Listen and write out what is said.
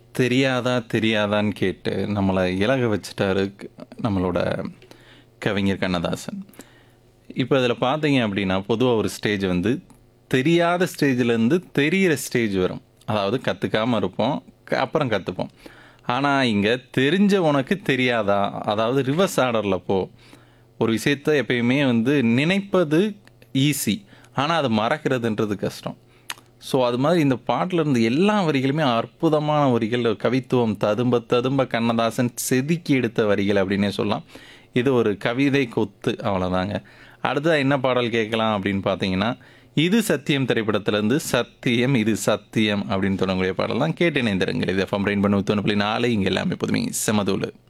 தெரியாதா தெரியாதான்னு கேட்டு நம்மளை இலக வச்சுட்டாரு க- நம்மளோட கவிஞர் கண்ணதாசன் இப்போ இதில் பார்த்தீங்க அப்படின்னா பொதுவாக ஒரு ஸ்டேஜ் வந்து தெரியாத ஸ்டேஜ்லேருந்து தெரியிற ஸ்டேஜ் வரும் அதாவது கற்றுக்காமல் இருப்போம் க- அப்புறம் கற்றுப்போம் ஆனால் இங்கே தெரிஞ்ச உனக்கு தெரியாதா அதாவது ரிவர்ஸ் ஆர்டரில் போ ஒரு விஷயத்தை எப்பயுமே வந்து நினைப்பது ஈஸி ஆனால் அதை மறக்கிறதுன்றது கஷ்டம் ஸோ அது மாதிரி இந்த பாட்டில் இருந்த எல்லா வரிகளுமே அற்புதமான வரிகள் கவித்துவம் ததும்ப ததும்ப கண்ணதாசன் செதுக்கி எடுத்த வரிகள் அப்படின்னே சொல்லலாம் இது ஒரு கவிதை கொத்து அவ்வளோதாங்க அடுத்தது என்ன பாடல் கேட்கலாம் அப்படின்னு பார்த்தீங்கன்னா இது சத்தியம் திரைப்படத்திலேருந்து சத்தியம் இது சத்தியம் அப்படின்னு தொடங்கக்கூடிய பாடல் தான் கேட்டு இணைந்திருங்கள் இது எஃப்எம் ரெயின் பண்ண புள்ளி நாலு இங்கே எல்லாமே எப்போதுமே செமதூள்